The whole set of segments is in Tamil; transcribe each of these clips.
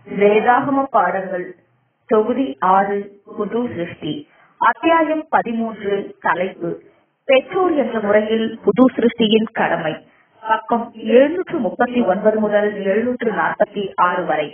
வேதாகம பாடங்கள் தொகுதி ஆறு புது சிருஷ்டி அத்தியாயம் பதிமூன்று தலைப்பு பெற்றோர் என்ற முறையில் புது சிருஷ்டியின் கடமை பக்கம் எழுநூற்று முப்பத்தி ஒன்பது முதல் எழுநூற்று நாற்பத்தி ஆறு வரை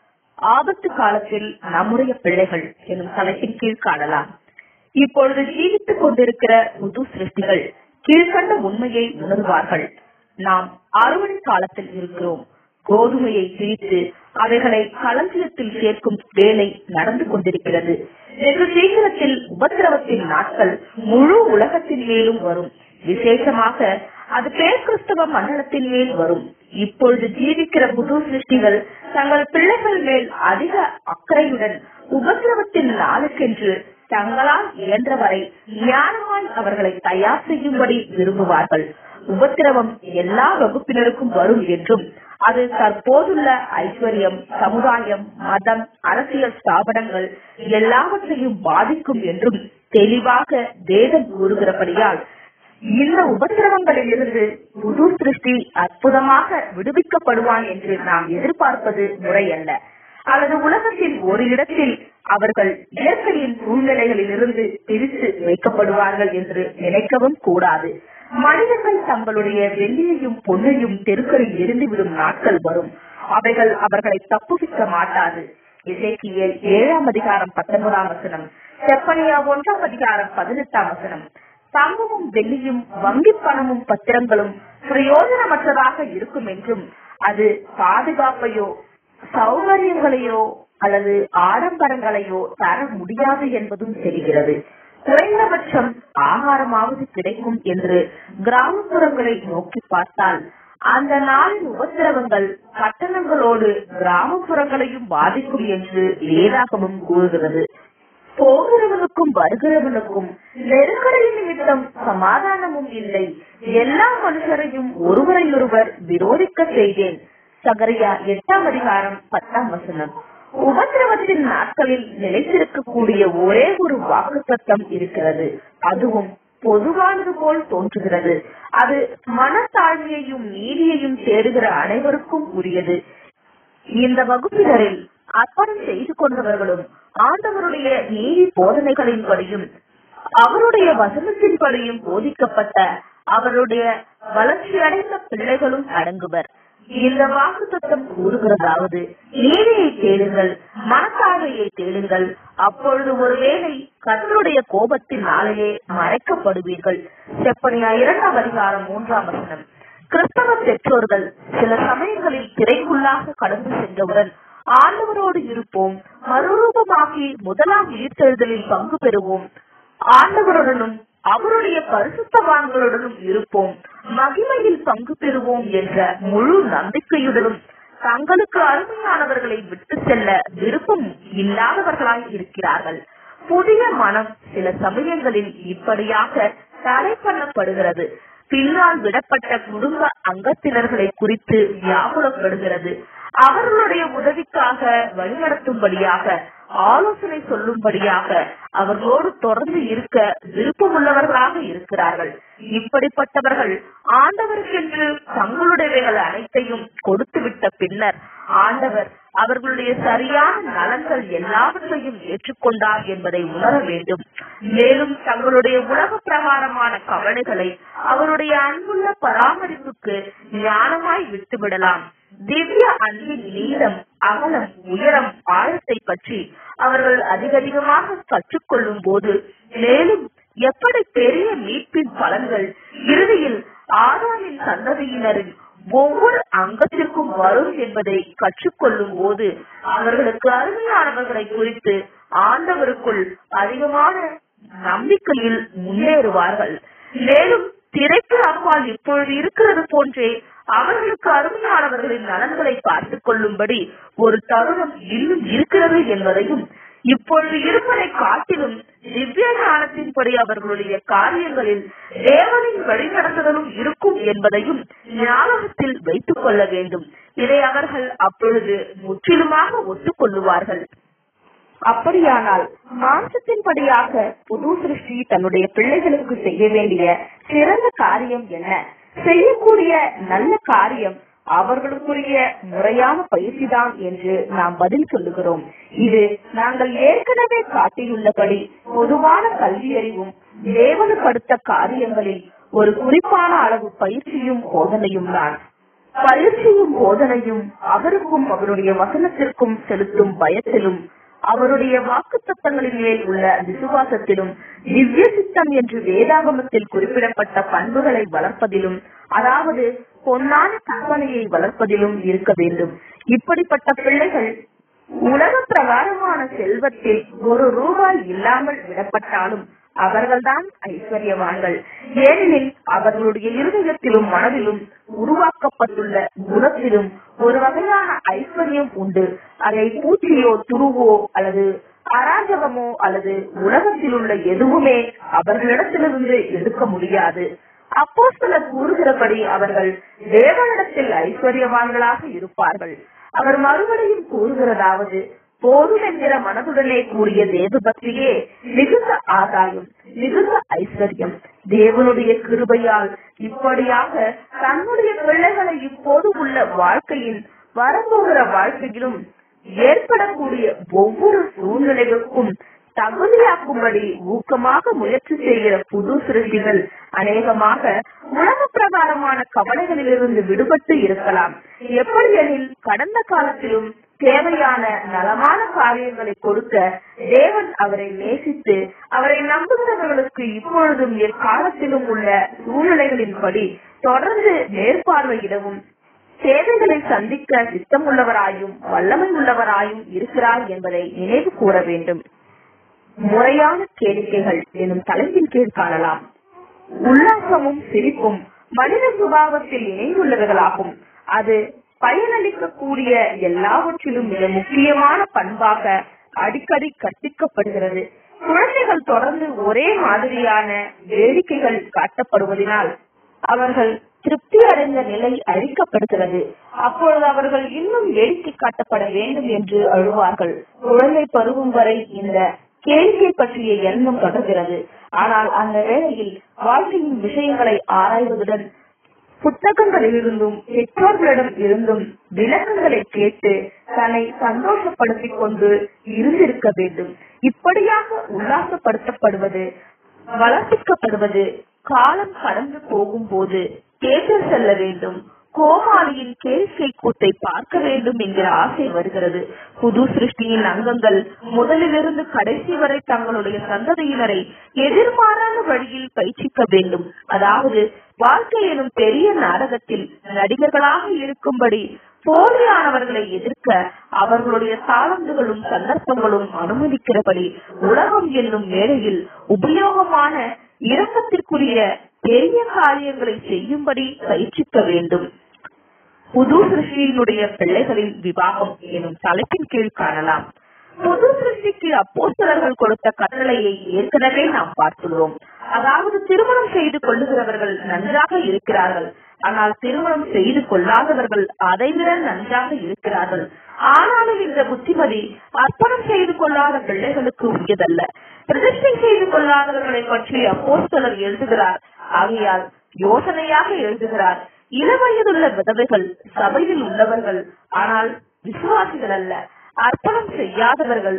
ஆபத்து காலத்தில் நம்முடைய பிள்ளைகள் எனும் தலைப்பின் கீழ் காணலாம் இப்பொழுது ஜீவித்துக் கொண்டிருக்கிற புது சிருஷ்டிகள் கீழ்கண்ட உண்மையை உணர்வார்கள் நாம் அறுவடை காலத்தில் இருக்கிறோம் கோதுமையை பிரித்து அவைகளை களஞ்சியத்தில் சேர்க்கும் வேலை நடந்து கொண்டிருக்கிறது வெகு சீக்கிரத்தில் உபத்திரவத்தின் நாட்கள் முழு உலகத்தின் மேலும் வரும் விசேஷமாக அது பேர் கிறிஸ்தவ மண்டலத்தின் மேல் வரும் இப்பொழுது ஜீவிக்கிற புது சிருஷ்டிகள் தங்கள் பிள்ளைகள் மேல் அதிக அக்கறையுடன் உபத்திரவத்தின் நாளுக்கென்று தங்களால் இயன்றவரை ஞானமாய் அவர்களை தயார் செய்யும்படி விரும்புவார்கள் உபத்திரவம் எல்லா வகுப்பினருக்கும் வரும் என்றும் அது தற்போதுள்ள ஐஸ்வர்யம் சமுதாயம் மதம் அரசியல் ஸ்தாபனங்கள் எல்லாவற்றையும் பாதிக்கும் என்றும் தெளிவாக வேதம் கூறுகிறபடியால் இந்த உபத்திரவங்களில் இருந்து புது சிருஷ்டி அற்புதமாக விடுவிக்கப்படுவான் என்று நாம் எதிர்பார்ப்பது முறையல்ல அல்லது உலகத்தின் ஒரு இடத்தில் அவர்கள் இயற்கையின் சூழ்நிலைகளில் இருந்து பிரித்து வைக்கப்படுவார்கள் என்று நினைக்கவும் கூடாது மனிதர்கள் தங்களுடைய வெள்ளியையும் பொன்னையும் தெருக்களில் எரிந்துவிடும் நாட்கள் வரும் அவைகள் அவர்களை தப்புவிக்க மாட்டாது இசைக்கியல் ஏழாம் அதிகாரம் பத்தொன்பதாம் வசனம் செப்பனியா ஒன்றாம் அதிகாரம் பதினெட்டாம் வசனம் தங்கமும் வெள்ளியும் வங்கி பணமும் பத்திரங்களும் பிரயோஜனமற்றதாக இருக்கும் என்றும் அது பாதுகாப்பையோ சௌகரியங்களையோ அல்லது ஆடம்பரங்களையோ தர முடியாது என்பதும் தெரிகிறது குறைந்தபட்சம் ஆகாரமாவது கிடைக்கும் என்று கிராமப்புறங்களை நோக்கி பார்த்தால் அந்த நாளின் உபத்திரவங்கள் பட்டணங்களோடு கிராமப்புறங்களையும் பாதிக்கும் என்று வேதாகமும் கூறுகிறது போகிறவனுக்கும் வருகிறவனுக்கும் நெருக்கடி நிமித்தம் சமாதானமும் இல்லை எல்லா மனுஷரையும் ஒருவரையொருவர் விரோதிக்க செய்தேன் சகரியா எட்டாம் அதிகாரம் பத்தாம் வசனம் உபத்திரவத்தின் நாட்களில் நிலைத்திருக்கக்கூடிய ஒரே ஒரு வாக்கு சத்தம் இருக்கிறது அதுவும் பொதுவானது போல் தோன்றுகிறது அது மனத்தாழ்மையையும் நீதியையும் தேடுகிற அனைவருக்கும் உரியது இந்த வகுப்பினரில் அர்ப்பணம் செய்து கொண்டவர்களும் ஆண்டவருடைய நீதி போதனைகளின்படியும் அவருடைய வசனத்தின்படியும் போதிக்கப்பட்ட அவருடைய வளர்ச்சியடைந்த பிள்ளைகளும் அடங்குவர் இந்த வாக்கு தத்துவம் கூறுகிறதாவது நீதியை தேடுங்கள் மனத்தாழ்வையை தேடுங்கள் அப்பொழுது ஒருவேளை கத்தருடைய கோபத்தின் நாளையே மறைக்கப்படுவீர்கள் செப்பனியா இரண்டாம் அதிகாரம் மூன்றாம் வசனம் கிறிஸ்தவ பெற்றோர்கள் சில சமயங்களில் திரைக்குள்ளாக கடந்து சென்றவுடன் ஆண்டவரோடு இருப்போம் மறுரூபமாகி முதலாம் உயிர்த்தெழுதலில் பங்கு பெறுவோம் ஆண்டவருடனும் அவருடைய பரிசுத்தவான்களுடனும் இருப்போம் மகிமையில் பங்கு பெறுவோம் என்ற முழு நம்பிக்கையுடனும் தங்களுக்கு அருமையானவர்களை விட்டு செல்ல விருப்பம் இல்லாதவர்களாய் இருக்கிறார்கள் புதிய மனம் சில சமயங்களில் இப்படியாக தடை பண்ணப்படுகிறது பின்னால் விடப்பட்ட குடும்ப அங்கத்தினர்களை குறித்து வியாகுலப்படுகிறது அவர்களுடைய உதவிக்காக வழிநடத்தும்படியாக ஆலோசனை சொல்லும்படியாக அவர்களோடு தொடர்ந்து இருக்க விருப்பமுள்ளவர்களாக இருக்கிறார்கள் இப்படிப்பட்டவர்கள் ஆண்டவருக்கென்று தங்களுடையவைகள் அனைத்தையும் கொடுத்துவிட்ட பின்னர் ஆண்டவர் அவர்களுடைய சரியான நலன்கள் எல்லாவற்றையும் ஏற்றுக்கொண்டார் என்பதை உணர வேண்டும் மேலும் தங்களுடைய உலக பிரகாரமான கவலைகளை அவருடைய அன்புள்ள பராமரிப்புக்கு ஞானமாய் விட்டுவிடலாம் திவ்ய அன்பின் நீளம் அகலம் உயரம் ஆழத்தை பற்றி அவர்கள் அதிகதிகமாக கற்றுக்கொள்ளும் போது மேலும் எப்படி பெரிய மீட்பின் பலன்கள் இறுதியில் ஆதாமின் சந்ததியினரின் ஒவ்வொரு அங்கத்திற்கும் வரும் என்பதை கற்றுக்கொள்ளும் போது அவர்களுக்கு அருமையானவர்களை குறித்து ஆண்டவருக்குள் அதிகமான நம்பிக்கையில் முன்னேறுவார்கள் மேலும் திரைக்கு அப்பால் இப்பொழுது இருக்கிறது போன்றே அவர்களுக்கு அருமையானவர்களின் நலன்களை பார்த்துக் கொள்ளும்படி ஒரு தருணம் இன்னும் இருக்கிறது என்பதையும் இப்பொழுது இருப்பதை காட்டிலும் திவ்ய ஞானத்தின்படி அவர்களுடைய காரியங்களில் தேவனின் வழிநடத்துதலும் இருக்கும் என்பதையும் ஞாபகத்தில் வைத்துக் கொள்ள வேண்டும் இதை அவர்கள் அப்பொழுது முற்றிலுமாக ஒத்துக்கொள்ளுவார்கள் அப்படியானால் மாம்சத்தின்படியாக புது சிருஷ்டி தன்னுடைய பிள்ளைகளுக்கு செய்ய வேண்டிய சிறந்த காரியம் என்ன செய்யக்கூடிய நல்ல காரியம் அவர்களுக்குரிய முறையான பயிற்சிதான் என்று நாம் பதில் சொல்லுகிறோம் இது நாங்கள் ஏற்கனவே காட்டியுள்ளபடி பொதுவான கல்வியறிவும் தேவனுப்படுத்த காரியங்களில் ஒரு குறிப்பான அளவு பயிற்சியும் போதனையும் தான் பயிற்சியும் போதனையும் அவருக்கும் அவருடைய வசனத்திற்கும் செலுத்தும் பயத்திலும் அவருடைய வாக்குத்தத்தங்களின் மேல் உள்ள விசுவாசத்திலும் திவ்ய சித்தம் என்று வேதாகமத்தில் குறிப்பிடப்பட்ட பண்புகளை வளர்ப்பதிலும் அதாவது பொன்னான கற்பனையை வளர்ப்பதிலும் இருக்க வேண்டும் இப்படிப்பட்ட பிள்ளைகள் உலக பிரகாரமான செல்வத்தில் ஒரு ரூபாய் இல்லாமல் விடப்பட்டாலும் அவர்கள்தான் ஐஸ்வர்யவான்கள் ஏனெனில் அவர்களுடைய இருதயத்திலும் மனதிலும் உருவாக்கப்பட்டுள்ள குணத்திலும் ஒரு வகையான ஐஸ்வர்யம் உண்டு அதை பூச்சியோ துருவோ அல்லது அராஜகமோ அல்லது உலகத்தில் உள்ள எதுவுமே அவர்களிடத்திலிருந்து எடுக்க முடியாது அப்போ சிலர் கூறுகிறபடி அவர்கள் தேவனிடத்தில் ஐஸ்வர்யவான்களாக இருப்பார்கள் அவர் மறுபடியும் கூறுகிறதாவது போதும் என்கிற மனதுடனே கூடிய தேவ பக்தியே மிகுந்த ஆதாயம் மிகுந்த ஐஸ்வர்யம் தேவனுடைய கிருபையால் இப்படியாக தன்னுடைய பிள்ளைகளை இப்போது உள்ள வாழ்க்கையில் வரப்போகிற வாழ்க்கையிலும் ஏற்படக்கூடிய ஒவ்வொரு சூழ்நிலைகளுக்கும் தகுதியாக்கும்படி ஊக்கமாக முயற்சி செய்கிற புது சிருஷ்டிகள் அநேகமாக உலக பிரகாரமான கவலைகளிலிருந்து விடுபட்டு இருக்கலாம் எப்படியெனில் கடந்த காலத்திலும் தேவையான நலமான காரியங்களை கொடுக்க தேவன் அவரை நேசித்து அவரை நம்புகிறவர்களுக்கு இப்பொழுதும் எக்காலத்திலும் உள்ள சூழ்நிலைகளின்படி தொடர்ந்து மேற்பார்வையிடவும் தேவைகளை சந்திக்க சித்தமுள்ளவராயும் வல்லமை உள்ளவராயும் இருக்கிறார் என்பதை நினைவு கூற வேண்டும் முறையான கேளிக்கைகள் எனும் தலைப்பின் கீழ் காணலாம் உல்லாசமும் சிரிப்பும் மனித சுபாவத்தில் இணைந்துள்ளவர்களாகும் அது பயனளிக்கக்கூடிய எல்லாவற்றிலும் மிக முக்கியமான பண்பாக அடிக்கடி கற்பிக்கப்படுகிறது குழந்தைகள் தொடர்ந்து ஒரே மாதிரியான வேடிக்கைகள் காட்டப்படுவதனால் அவர்கள் திருப்தி அடைந்த நிலை அழிக்கப்படுகிறது அப்பொழுது அவர்கள் இன்னும் வேடிக்கை காட்டப்பட வேண்டும் என்று அழுவார்கள் குழந்தை பருவம் வரை இந்த கேள்வியை பற்றிய எண்ணம் தொடர்கிறது ஆனால் அந்த வேளையில் வாழ்க்கையின் விஷயங்களை ஆராய்வதுடன் புத்தகங்களிலிருந்தும் பெற்றோர்களிடம் இருந்தும் விளக்கங்களை கேட்டு தன்னை சந்தோஷப்படுத்திக் கொண்டு இருந்திருக்க வேண்டும் இப்படியாக உல்லாசப்படுத்தப்படுவது வளர்ப்பிக்கப்படுவது காலம் கடந்து போகும்போது தேட்டர் செல்ல வேண்டும் கோமாளியின் கேளிக்கை கூத்தை பார்க்க வேண்டும் என்கிற ஆசை வருகிறது புது சிருஷ்டியின் அங்கங்கள் முதலிலிருந்து கடைசி வரை தங்களுடைய சந்ததியினரை எதிர்மாறான வழியில் பயிற்சிக்க வேண்டும் அதாவது வாழ்க்கை எனும் பெரிய நாடகத்தில் நடிகர்களாக இருக்கும்படி போலியானவர்களை எதிர்க்க அவர்களுடைய தாளந்துகளும் சந்தர்ப்பங்களும் அனுமதிக்கிறபடி உலகம் என்னும் மேடையில் உபயோகமான இரக்கத்திற்குரிய பெரிய காரியங்களை செய்யும்படி பயிற்சிக்க வேண்டும் புது சிருஷ்டியினுடைய பிள்ளைகளின் விவாகம் எனும் தலைப்பின் கீழ் காணலாம் புது சிருஷ்டிக்கு அப்போஸ்தலர்கள் கொடுத்த கட்டளையை ஏற்கனவே நாம் பார்த்துள்ளோம் அதாவது திருமணம் செய்து கொள்ளுகிறவர்கள் நன்றாக இருக்கிறார்கள் ஆனால் திருமணம் செய்து கொள்ளாதவர்கள் அதைவிட நன்றாக இருக்கிறார்கள் ஆனாலும் இந்த புத்திமதி அர்ப்பணம் செய்து கொள்ளாத பிள்ளைகளுக்கு உரியதல்ல பிரதிஷ்டை செய்து கொள்ளாதவர்களை பற்றி அப்போஸ்தலர் எழுதுகிறார் ஆகையால் யோசனையாக எழுதுகிறார் இளவயதுள்ள விதவைகள் சபையில் உள்ளவர்கள் ஆனால் விசுவாசிகள் அல்ல அர்ப்பணம் செய்யாதவர்கள்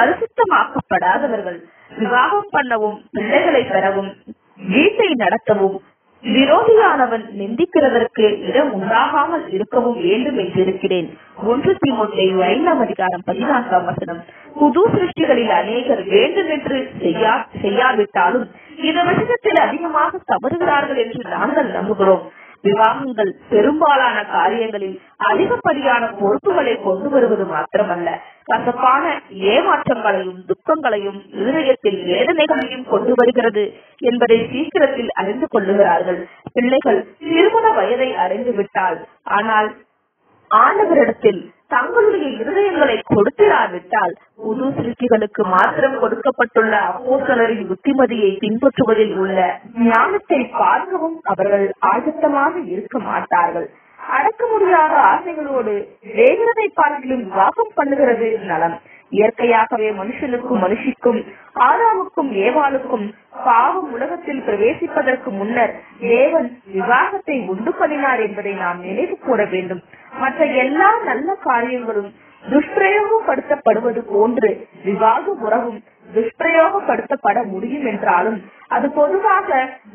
பரிசுத்தமாக்கப்படாதவர்கள் விவாகம் பண்ணவும் பிள்ளைகளை பெறவும் வீட்டை நடத்தவும் விரோதியானவன் நிந்திக்கிறதற்கு இடம் உண்டாகாமல் இருக்கவும் வேண்டும் என்றிருக்கிறேன் ஒன்று திமுத்தை ஐந்தாம் அதிகாரம் பதினான்காம் வசனம் புது சிருஷ்டிகளில் அநேகர் வேண்டும் என்று செய்யா செய்யாவிட்டாலும் இந்த விஷயத்தில் அதிகமாக தவறுகிறார்கள் என்று நாங்கள் நம்புகிறோம் விவாகங்கள் பெரும்பாலான காரியங்களில் அதிகப்படியான பொறுப்புகளை கொண்டு வருவது மாத்திரமல்ல கசப்பான ஏமாற்றங்களையும் துக்கங்களையும் இருதயத்தில் வேதனைகளையும் கொண்டு வருகிறது என்பதை சீக்கிரத்தில் அறிந்து கொள்ளுகிறார்கள் பிள்ளைகள் திருமண வயதை அறிந்து விட்டால் ஆனால் ஆண்டவரிடத்தில் தங்களுடைய இருதயங்களை கொடுத்திராவிட்டால் புது சிருஷ்டிகளுக்கு மாத்திரம் கொடுக்கப்பட்டுள்ள அப்போசலரின் புத்திமதியை பின்பற்றுவதில் உள்ள ஞானத்தை பார்க்கவும் அவர்கள் ஆயத்தமாக இருக்க மாட்டார்கள் அடக்க முடியாத ஆசைகளோடு வேகிறதை பார்க்கலும் விவாகம் பண்ணுகிறது நலம் இயற்கையாகவே மனுஷனுக்கும் மனுஷிக்கும் ஆதாமுக்கும் ஏவாளுக்கும் பாவம் உலகத்தில் பிரவேசிப்பதற்கு முன்னர் தேவன் விவாகத்தை உண்டு பண்ணினார் என்பதை நாம் நினைவு கூற வேண்டும் மற்ற எல்லா நல்ல காரியங்களும் துஷ்பிரயோகப்படுத்தப்படுவது போன்று விவாக உறவும் துஷ்பிரயோகப்படுத்தப்பட முடியும் என்றாலும் அது பொதுவாக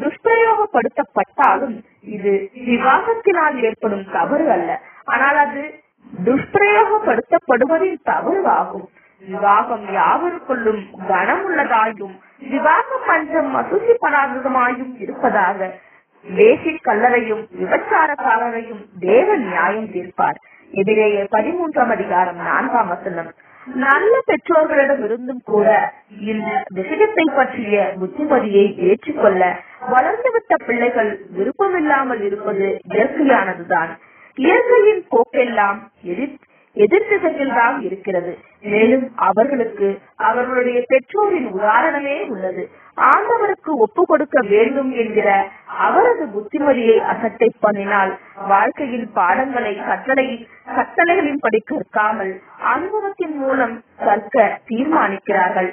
துஷ்பிரயோகப்படுத்தப்பட்டாலும் இது விவாகத்தினால் ஏற்படும் தவறு அல்ல ஆனால் அது துஷ்பிரயோகப்படுத்தப்படுவதின் தவறு ஆகும் விவாகம் யாவருக்குள்ளும் கனமுள்ளதாயும் விவாக பஞ்சம் அசூசிப்படாததுமாயும் இருப்பதாக வேசி கல்லறையும் விபச்சாரக்காரரையும் தேவ நியாயம் தீர்ப்பார் எதிரேயே பதிமூன்றாம் அதிகாரம் நான்காம் வசனம் நல்ல பெற்றோர்களிடம் இருந்தும் கூட இந்த விஷயத்தை பற்றிய புத்திமதியை ஏற்றுக்கொள்ள வளர்ந்துவிட்ட பிள்ளைகள் விருப்பமில்லாமல் இருப்பது இயற்கையானதுதான் இயற்கையின் போக்கெல்லாம் எதிர் எதிர்த்திசையில் தான் இருக்கிறது மேலும் அவர்களுக்கு அவர்களுடைய பெற்றோரின் உதாரணமே உள்ளது ஆண்டவருக்கு ஒப்பு கொடுக்க வேண்டும் என்கிற அவரது புத்திமதியை அசட்டை பண்ணினால் வாழ்க்கையில் பாடங்களை கட்டளை கட்டளைகளின்படி கற்காமல் அனுபவத்தின் மூலம் கற்க தீர்மானிக்கிறார்கள்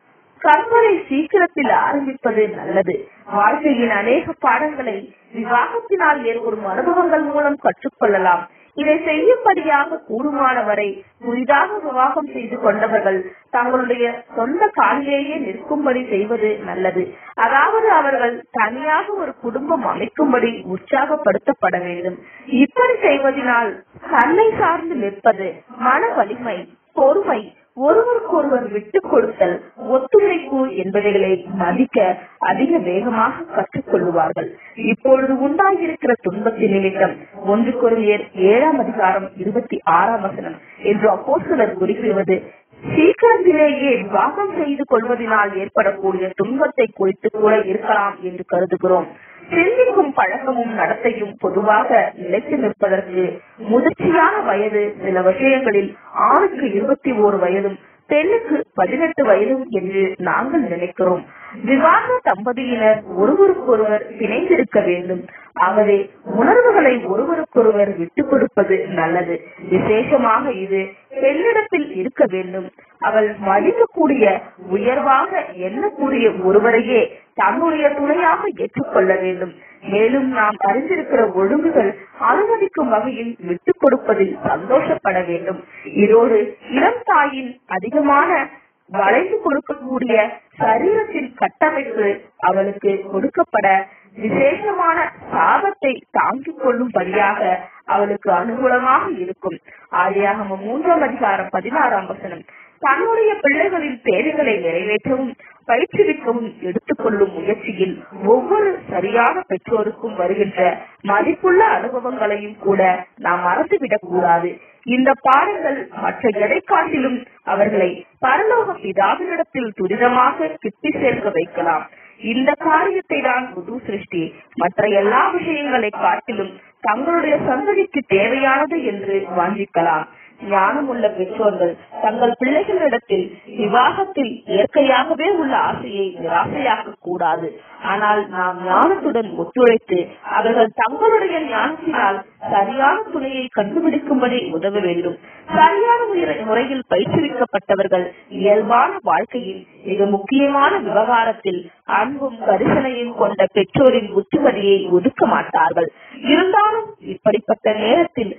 கற்பனை சீக்கிரத்தில் ஆரம்பிப்பது நல்லது வாழ்க்கையின் அநேக பாடங்களை விவாகத்தினால் ஏற்படும் அனுபவங்கள் மூலம் கற்றுக்கொள்ளலாம் இதை செய்யும்படியாக கூடுமான வரை புதிதாக விவாகம் செய்து கொண்டவர்கள் தங்களுடைய சொந்த காலிலேயே நிற்கும்படி செய்வது நல்லது அதாவது அவர்கள் தனியாக ஒரு குடும்பம் அமைக்கும்படி உற்சாகப்படுத்தப்பட வேண்டும் இப்படி செய்வதனால் தன்னை சார்ந்து நிற்பது மன வலிமை பொறுமை ஒருவருக்கொருவர் விட்டுக் கொடுத்தல் ஒத்துழைப்பு என்பவைகளை மதிக்க அதிக வேகமாக கற்றுக்கொள்ளுவார்கள் இப்பொழுது உண்டாகியிருக்கிற துன்பத்தின் நிமித்தம் ஒன்று குறையர் ஏழாம் அதிகாரம் இருபத்தி ஆறாம் வசனம் என்று அப்போஸ்தலர் குறிப்பிடுவது சீக்கிரத்திலேயே விவாகம் செய்து கொள்வதனால் ஏற்படக்கூடிய துன்பத்தை குறித்து கூட இருக்கலாம் என்று கருதுகிறோம் சிந்திக்கும் பழக்கமும் நடத்தையும் பொதுவாக நிலைத்து நிற்பதற்கு முதிர்ச்சியான வயது சில விஷயங்களில் ஆணுக்கு இருபத்தி ஓரு வயதும் பெண்ணுக்கு பதினெட்டு வயதும் என்று நாங்கள் நினைக்கிறோம் விவாக தம்பதியினர் ஒருவருக்கொருவர் பிணைந்திருக்க வேண்டும் ஆகவே உணர்வுகளை ஒருவருக்கொருவர் விட்டுக் கொடுப்பது நல்லது விசேஷமாக இது பெண்ணிடத்தில் இருக்க வேண்டும் அவள் மதிக்கக்கூடிய உயர்வாக எண்ணக்கூடிய ஒருவரையே தன்னுடைய துணையாக ஏற்றுக்கொள்ள வேண்டும் மேலும் நாம் அறிந்திருக்கிற ஒழுங்குகள் அனுமதிக்கும் வகையில் விட்டுக் கொடுப்பதில் சந்தோஷப்பட வேண்டும் இதோடு இளம் தாயின் அதிகமான வளைந்து கொடுக்கக்கூடிய சரீரத்தின் கட்டமைப்பு அவளுக்கு கொடுக்கப்பட விசேஷமான சாபத்தை தாங்கிக் கொள்ளும்படியாக அவளுக்கு அனுகூலமாக இருக்கும் ஆதியாகம மூன்றாம் அதிகாரம் பதினாறாம் வசனம் தன்னுடைய பிள்ளைகளின் தேவைகளை நிறைவேற்றவும் பயிற்றுவிக்கவும் எடுத்துக்கொள்ளும் முயற்சியில் ஒவ்வொரு சரியான பெற்றோருக்கும் வருகின்ற மதிப்புள்ள அனுபவங்களையும் கூட நாம் மறந்துவிடக் கூடாது இந்த பாடங்கள் மற்ற எதை காட்டிலும் அவர்களை பரலோக பிதாவினிடத்தில் துரிதமாக கிட்டி சேர்க்க வைக்கலாம் இந்த காரியத்தை தான் புது சிருஷ்டி மற்ற எல்லா விஷயங்களை காட்டிலும் தங்களுடைய சந்ததிக்கு தேவையானது என்று வாஞ்சிக்கலாம் ஞானமுள்ள பெற்றோர்கள் தங்கள் பிள்ளைகளிடத்தில் விவாகத்தில் இயற்கையாகவே உள்ள ஆசையை நிராசையாக்க கூடாது ஆனால் நாம் ஞானத்துடன் ஒத்துழைத்து அவர்கள் தங்களுடைய ஞானத்தினால் சரியான துணையை கண்டுபிடிக்கும்படி உதவ வேண்டும் சரியான முறை- முறையில் பயிற்றுவிக்கப்பட்டவர்கள் இயல்பான வாழ்க்கையில் மிக முக்கியமான விவகாரத்தில் அன்பும் கரிசனையும் கொண்ட பெற்றோரின் புத்திமதியை ஒதுக்க மாட்டார்கள் இருந்தாலும் இப்படிப்பட்ட நேரத்தில்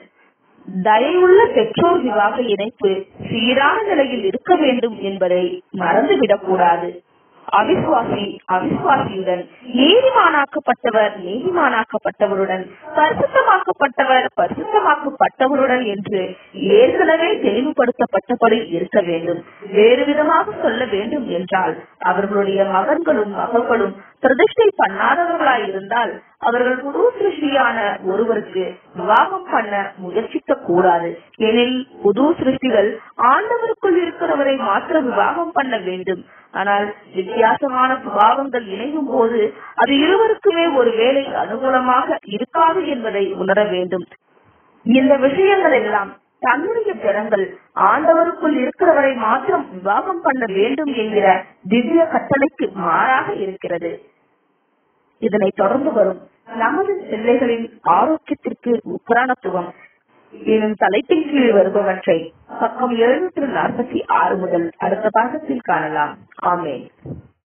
தயவுள்ள பெற்றோர் விவாக இணைப்பு சீரான நிலையில் இருக்க வேண்டும் என்பதை மறந்துவிடக் கூடாது அவிசுவாசி அவிசுவாசியுடன் நீதிமானாக்கப்பட்டவர் நீதிமானாக்கப்பட்டவருடன் பரிசுத்தமாக்கப்பட்டவர் பரிசுத்தமாக்கப்பட்டவருடன் என்று ஏற்கனவே தெளிவுபடுத்தப்பட்டபடி இருக்க வேண்டும் வேறு விதமாக சொல்ல வேண்டும் என்றால் அவர்களுடைய மகன்களும் மகள்களும் பிரதிஷ்டை பண்ணாதவர்களாய் இருந்தால் அவர்கள் புது சிருஷ்டியான ஒருவருக்கு விவாகம் பண்ண முயற்சிக்க கூடாது எனில் புது சிருஷ்டிகள் ஆண்டவருக்குள் இருக்கிறவரை மாற்ற விவாகம் பண்ண வேண்டும் ஆனால் வித்தியாசமான சுபாவங்கள் இணையும் போது அது இருவருக்குமே ஒருவேளை அனுகூலமாக இருக்காது என்பதை உணர வேண்டும் இந்த விஷயங்கள் எல்லாம் தன்னுடைய திறங்கள் ஆண்டவருக்குள் இருக்கிறவரை மாத்திரம் விவாகம் பண்ண வேண்டும் என்கிற திவ்ய கட்டளைக்கு மாறாக இருக்கிறது இதனை தொடர்ந்து வரும் நமது பிள்ளைகளின் ஆரோக்கியத்திற்கு உக்ரானத்துவம் எனும் தலைப்பின் கீழ் வருபவற்றை பக்கம் எழுநூற்று நாற்பத்தி ஆறு முதல் அடுத்த பாகத்தில் காணலாம் ஆமேன்